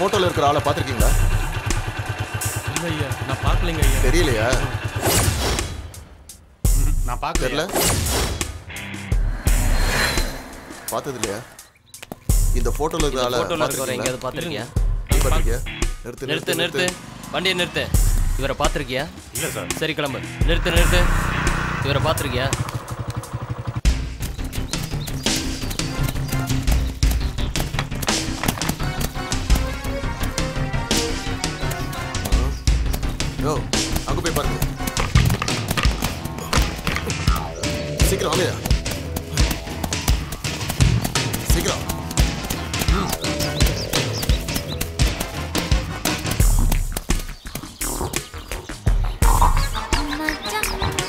போட்டோல இருக்கிற ஆளை பார்த்திருக்கீங்களா இல்ல ஐயா நான் பார்க்கலைங்க ஐயா தெரியலையா நான் பார்க்கல தெரியல பார்த்தது இல்லையா இந்த போட்டோல இருக்கிற ஆளை போட்டோல இருக்கவரை பார்த்திருக்கீங்களா? எங்கேயாவது பாத்திருக்கியா நீ பார்த்திருக்கியா நிறுத்து நிறுத்து நிறுத்து வண்டியை நிறுத்து இவரை பாத்திருக்கியா இல்ல சார் சரி கிளம்பு நிறுத்து நிறுத்து இவரை பாத்திருக்கியா யோ அங்க போய் பாருங்க சீக்கிரம் வாங்கயா சீக்கிரம் மச்சான்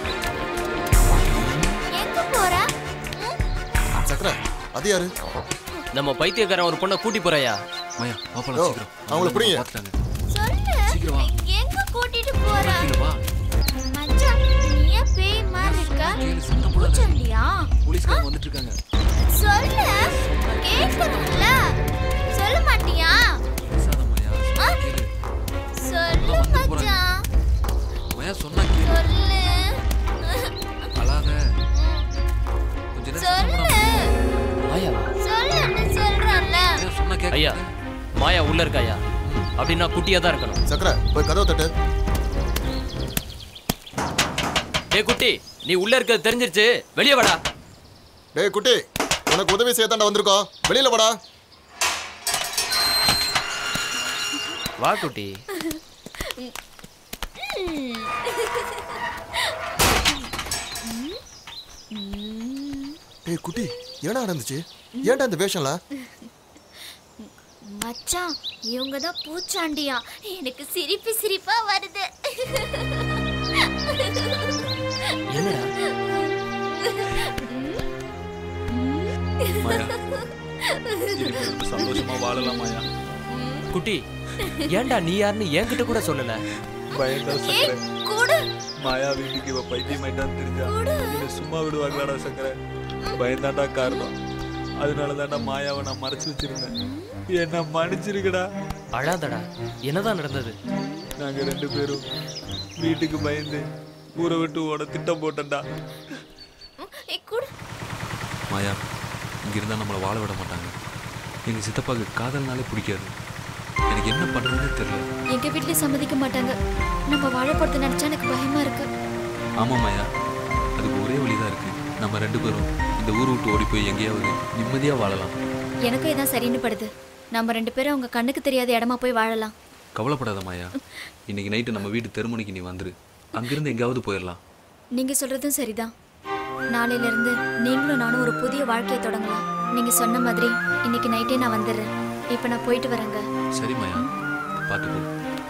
எங்க போற ம்? சக்கரை அது யாரு நம்ம பைத்தியக்காரன் ஒரு பொண்ணை கூட்டி போறாயா மாயா யோ, பாப்பலாம் சீக்கிரம் அவங்கள பிடிங்க. பார்த்துட்டாங்க சொல்லு சீக்கிரம் வா. எங்க கூட்டிட்டு போற கீழே வா மச்சான் நீ ஏன் பேய் மாதிரி இருக்க கேளு சத்தம் போடாத பூச்சண்டியா போலீஸ்காரங்க வந்துட்டு இருக்காங்க சொல்லு கேட்கணும்ல சொல்ல மாட்டியா பேசாத மாயா சொன்னா ஆ? கேளு சொல்லு வந்து போறாங்க. மச்சான் மாயா சொன்னா கேளு சொல்லு அழாத கொஞ்ச நேரம் சத்தம் சொல்லு போடாம மாயா சொல்லுன்னு சொல்றேன்ல மாயா சொன்னா கேட்க ஐயா மாயா உள்ள இருக்காயா அப்படின்னா குட்டியா தான் இருக்கணும் சக்கரை போய் கதவை தட்டு டேய் குட்டி நீ உள்ள இருக்கிறது தெரிஞ்சிருச்சு வெளியே வாடா டேய் குட்டி உனக்கு உதவி செய்யத்தாண்டா வந்திருக்கோம் வெளியில வாடா வா குட்டி டேய் குட்டி ஏடா நடந்துச்சு ஏன்டா இந்த வேஷம்லாம் மச்சான் இவங்க தான் பூச்சாண்டியா எனக்கு சிரிப்பு சிரிப்பா வருது என்னடா மாயா இனிமே சந்தோஷமா வாழலாம் மாயா குட்டி ஏன்டா நீ யாருன்னு என்கிட்ட கூட சொல்லல பயங்கர ஏய் சக்கரை கூடு மாயா வீட்டுக்கு இவ பைத்தியமாயிட்டான்னு தெரிஞ்சா என்ன சும்மா விடுவாங்களாடா சக்கரை பயந்தாண்டா காரணம் அதனால தான்டா மாயாவை நான் மறைச்சு வச்சிருந்தேன் என்ன மன்னிச்சிருக்கடா அழாதடா என்னதான் நடந்தது நாங்க ரெண்டு பேரும் வீட்டுக்கு பயந்து ஊரை விட்டு ஓட திட்டம் போட்டேன்டா ஏய் கூடு மாயா இங்க இருந்தா நம்மளை வாழ விட மாட்டாங்க எங்க சித்தப்பாக்கு காதல்னாலே பிடிக்காது எனக்கு என்ன பண்றதுன்னு தெரியல எங்க வீட்லயும் சம்மதிக்க மாட்டாங்க நம்ம வாழ போறது நினைச்சா எனக்கு பயமா இருக்கு ஆமா மாயா அதுக்கு ஒரே வழிதான் இருக்கு நம்ம ரெண்டு பேரும் இந்த ஊர் விட்டு ஓடி போய் எங்கேயாவது நிம்மதியா வாழலாம் எனக்கும் இதான் சரின்னு படுது நம்ம ரெண்டு பேரும் அவங்க கண்ணுக்கு தெரியாத இடமா போய் வாழலாம் கவலைப்படாத மாயா இன்னைக்கு நைட்டு நம்ம வீட்டு தெருமணிக்கு நீ வந்துரு அங்கிருந்து எங்கேயாவது போயிடலாம் நீங்க சொல்றதும் சரிதான் நாளையில இருந்து நீங்களும் நானும் ஒரு புதிய வாழ்க்கையை தொடங்கலாம் நீங்க சொன்ன மாதிரி இன்னைக்கு நைட்டே நான் வந்துடுறேன் இப்ப நான் போயிட்டு வரேங்க சரி மாயா பார்த்து போ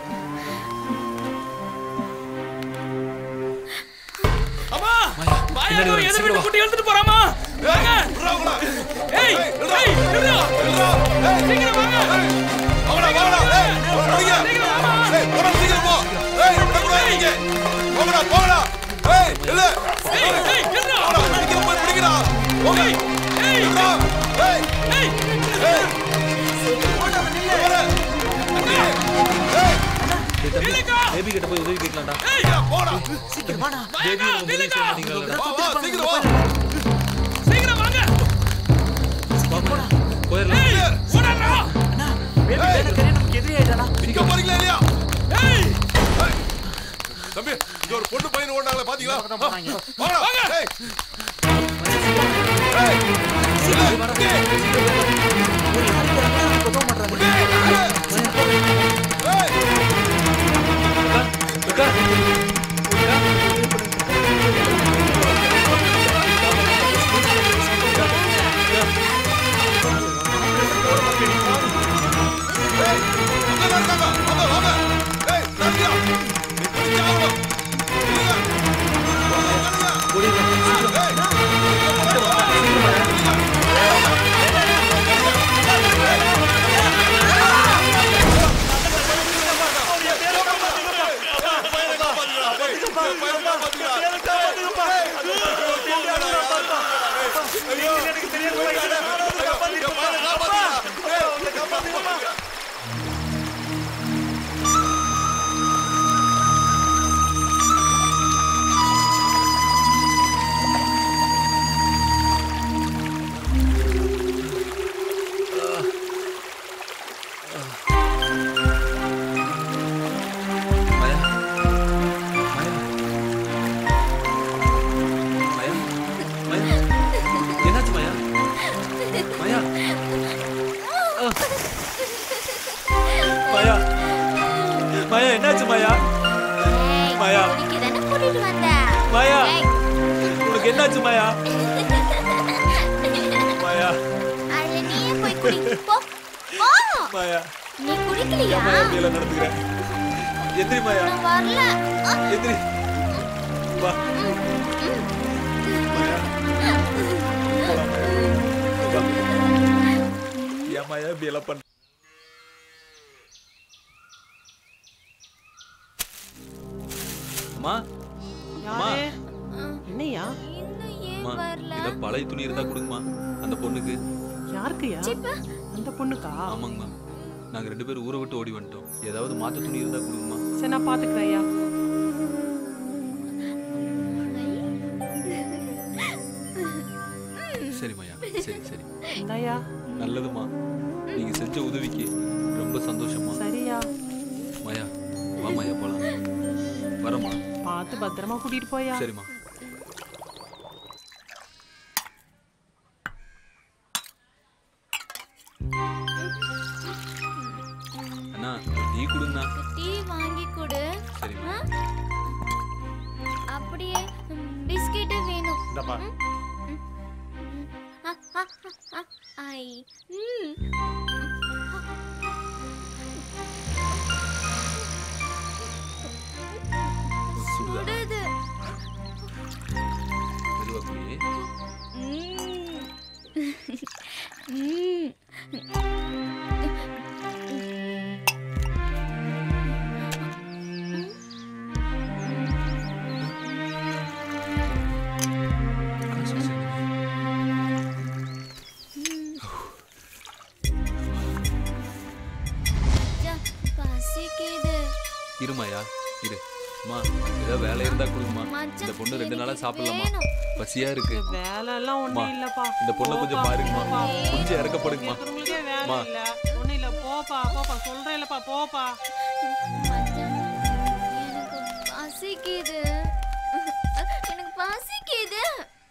அம்மா மாயா பின்னாடி ஏதோ வரேன், எதிர் சீக்கிரம் வீட்டு வா. குட்டி எடுத்துட்டு போறாமா வாங்க ஏய் ஏய் நில்லுடா. சீக்கிரம் வாங்க சீக்கிரம் வாமா. ஏய் ஏய் நில்லுடா. ஏய் ஏய் ஏய் நில்லுங்க. பேபி கிட்ட போய் உதவி கேட்கலாம்டா ஏய் பேபி வாங்க, உதவி நில்லுங்க. செய்ய மாட்டீங்களா சீக்கிரம் வாங்க போயிடலாம் ஏய் ஓடாதடா ஏய் தம்பி இங்க ஒரு பொண்ணு பையன் ஓடுனாங்களே பாத்தீங்களா வாங்க வாங்க. ஏய். ஏய். இல்ல, குட்டி. குட்டி. ஏய். ஏய், அங்கதான் இருக்காங்க. வாங்க, வாங்க. ஏய், ராஜியா, நீ பிடிச்சே ஆகணும். இல்லையா? வாங்க, வாங்க. ஏய், என்னாச்சு மாயா ஏய், மாயா. குடிக்க தானே கூட்டிட்டு வந்த மாயா. ஏய், உனக்கு என்னாச்சு மாயா மாயா அதுல நீயே போய் குடி போ போ மாயா நீ குடிக்கலையா மாயா அப்படியெல்லாம் நடந்துக்கிறேன் எந்திரி மாயா நான் வரல ஆ, எந்திரி வா மாயா போலாம். வா. ஏன் மாயா இப்படி எல்லாம் பண்ண அம்மா அம்மா என்னையா இன்னும் ஏன் அம்மா வரல இத பழைய துணி இருந்தா கொடுங்கம்மா அந்த பொண்ணுக்கு யாருக்குயா அந்த பொண்ணுக்கா ஆமாங்கம்மா நாங்க ரெண்டு பேரும் ஊரை விட்டு ஓடி வந்துட்டோம் ஏதாவது மாத்து துணி இருந்தா கொடுங்கம்மா சரி நான் பாத்துக்கிறேன்யா சரி மாயா சரி சரி இந்தாயா நல்லதுமா நீங்க செஞ்ச உதவிக்கு ரொம்ப சந்தோஷமா சரியா மாயா வா மாயா போலாம் வரமா பார்த்து பத்திரமா கூட்டிட்டு போயா சரிம்மா அண்ணா ஒரு டீ கொடுங்கண்ணா டீ வாங்கி கொடு சரிம்மா ஆ? அப்படியே ம், பிஸ்கெட்டு வேணும் இந்தப்பா ஆ, ஆ, ஆ, ஆ, ஐ ம் சுடுதா சுடுது மெதுவா குடி ம் ம் காசு வச்சிருக்கீங்க. ஜா, பசிக்குது இரு மாயா இரு அம்மா ஏதாவது வேலை இருந்தா கொடுங்கம்மா மச்சான், இந்த பொண்ணு ரெண்டு நாளா எனக்கு சாப்பிடலாமா வேணும். பசியா இருக்கு வேலை எல்லாம் அம்மா, ஒண்ணும் இல்லப்பா இந்த பொண்ணை கொஞ்சம் போப்பா, பாருங்கம்மா போப்பா. கொஞ்சம் இறக்கப்படுங்கம்மா இருக்கிறவங்களுக்கே வேலை அம்மா. இல்ல ஒண்ணும் இல்ல போப்பா போப்பா சொல்றேன் இல்லப்பா போப்பா மச்சான், எனக்கு பசிக்குது எனக்கு பசிக்குது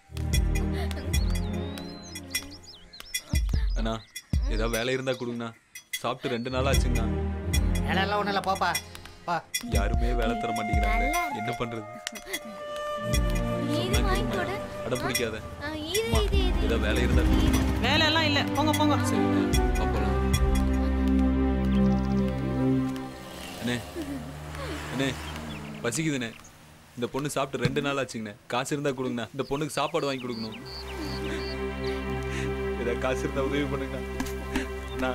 அண்ணா ஏதாவது வேலை இருந்தா கொடுங்கண்ணா சாப்பிட்டு ரெண்டு நாள் ஆச்சுங்கண்ணா வேலையெல்லாம் ஒன்றும் இல்லை போப்பா பா யாருமே வேலை தர மாட்டேங்கிறாங்க நல்லா என்ன பண்றது இது வாங்கி கொடு அடம் பிடிக்காத ஆ, இது இது இது ஏதாவது வேலை இருந்தா கொடுங்க. வேலை எல்லாம் இல்ல போங்க போங்க சரிண்ணா வா போலாம் அண்ணே அண்ணே பசிக்குதுண்ணே இந்த பொண்ணு சாப்பிட்டு ரெண்டு நாள் ஆச்சுங்கண்ணே காசு இருந்தா கொடுங்கண்ணா இந்த பொண்ணுக்கு சாப்பாடு வாங்கி கொடுக்கணும் ஏதாவது காசு இருந்தா உதவி பண்ணுங்கண்ணா அண்ணா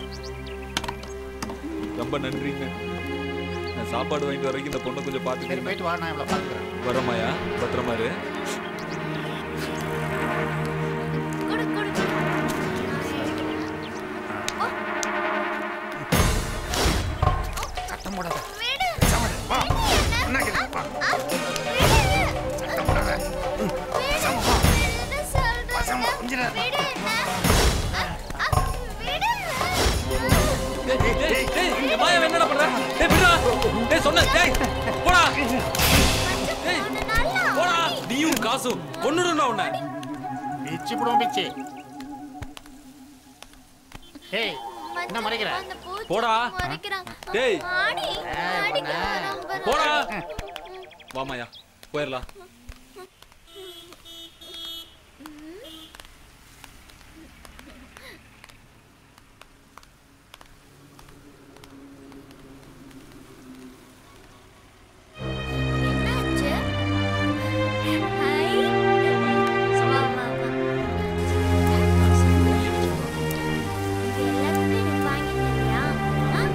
ரொம்ப நன்றிங்க நான் சாப்பாடு வாங்கிட்டு வர வரைக்கும் இந்த பொண்ணை கொஞ்சம் சரி பார்த்துக்கிறேன் போயிட்டு வா நான் இவ்வளோ பார்த்துக்கிறேன் வரமாயா பத்திரமா இரு கொடு கொடு கொடு. ஓ, சத்தம் போடாத விடு வா என்ன? என்ன வா ஆ, விடு. சத்தம் போடாத விடு. விடுன்னு சொல்றேன். வசமா கொஞ்சம் விடு என்ன? ஆ, ஆ, விடு. டேய், டேய், டேய், என் மாயா என்னடா பண்ற? டேய், விடுடா. டேய், சொன்னேன், டேய், போடா. டேய், உன்னை நல்லா போடா. நீயும் காசும் கொன்னுடும்டா உன்னை. பிச்சு போடுவோம் பிச்சு ஏய் என்ன மறைக்கிற அந்த பூச்சி போடா. மறைக்கிறான். டேய். ஆடி ஏய், ஆடிக்க உன்னை. ரொம்ப போடா. நல்லா- வாமாயா போயிடலாம் என்னாச்சு? ஹாய். வா, வா, வா. இது எல்லாத்தையுமே எனக்கு வாங்கி தரியா? ஆ?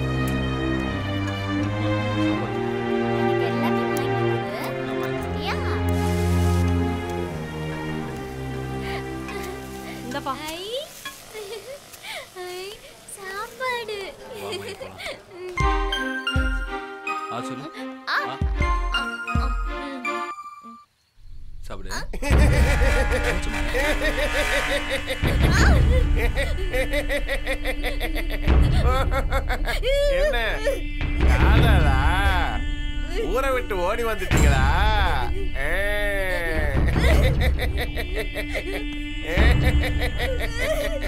எனக்கு எல்லாத்தையும் வாங்கி கொடு. சரியா? இந்தப்பா ஹாய். ஹாய், சாப்பாடு வாமாயா போலாம் ஆ சொல்லு ஆ, ஆ ஆ, ஆ, ம். சாப்பிடு என்ன காதலா ஊரை விட்டு ஓடி வந்துட்டீங்களா ஏ.